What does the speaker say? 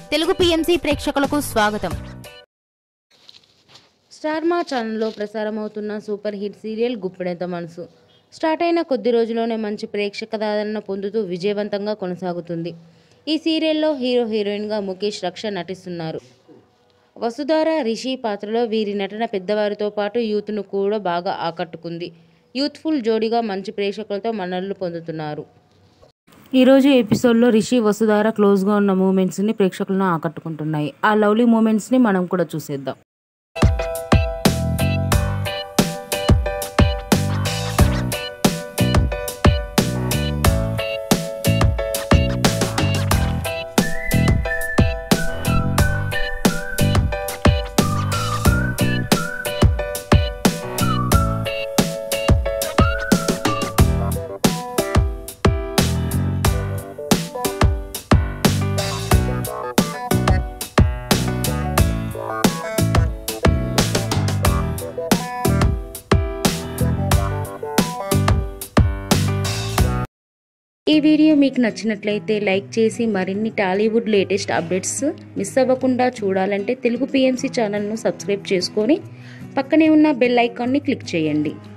Telugu PMC ప్రేక్షకులకు స్వాగతం star Maa ఛానల్లో ప్రసారమవుతున్న super hit serial Guppedantha Manasu start అయిన కొద్ది రోజుల్లోనే మంచి ప్రేక్షకాదరణ పొందుతూ విజయవంతంగా కొనసాగుతుంది ఈ సీరియల్లో హీరో హీరోయిన్గా ముఖేష్ రక్ష నటిస్తున్నారు వసుధార రిషి పాత్రలో వీరి నటన పెద్దవారితో పాటు యూత్ను కూడా బాగా ఆకట్టుకుంది యూత్ఫుల్ జోడీగా మంచి ప్రేక్షకులతో మన్ననలు పొందుతున్నారు ఈరోజు ఎపిసోడ్లో రిషి వసుధార క్లోజ్గా ఉన్న మూమెంట్స్ని ప్రేక్షకులను ఆకట్టుకుంటున్నాయి ఆ లవ్లీ మూమెంట్స్ని మనం కూడా చూసేద్దాం ఈ వీడియో మీకు నచ్చినట్లయితే లైక్ చేసి మరిన్ని టాలీవుడ్ లేటెస్ట్ అప్డేట్స్ మిస్ అవ్వకుండా చూడాలంటే తెలుగు పిఎంసి ఛానల్ను సబ్స్క్రైబ్ చేసుకొని పక్కనే ఉన్న బెల్ ఐకాన్ని క్లిక్ చేయండి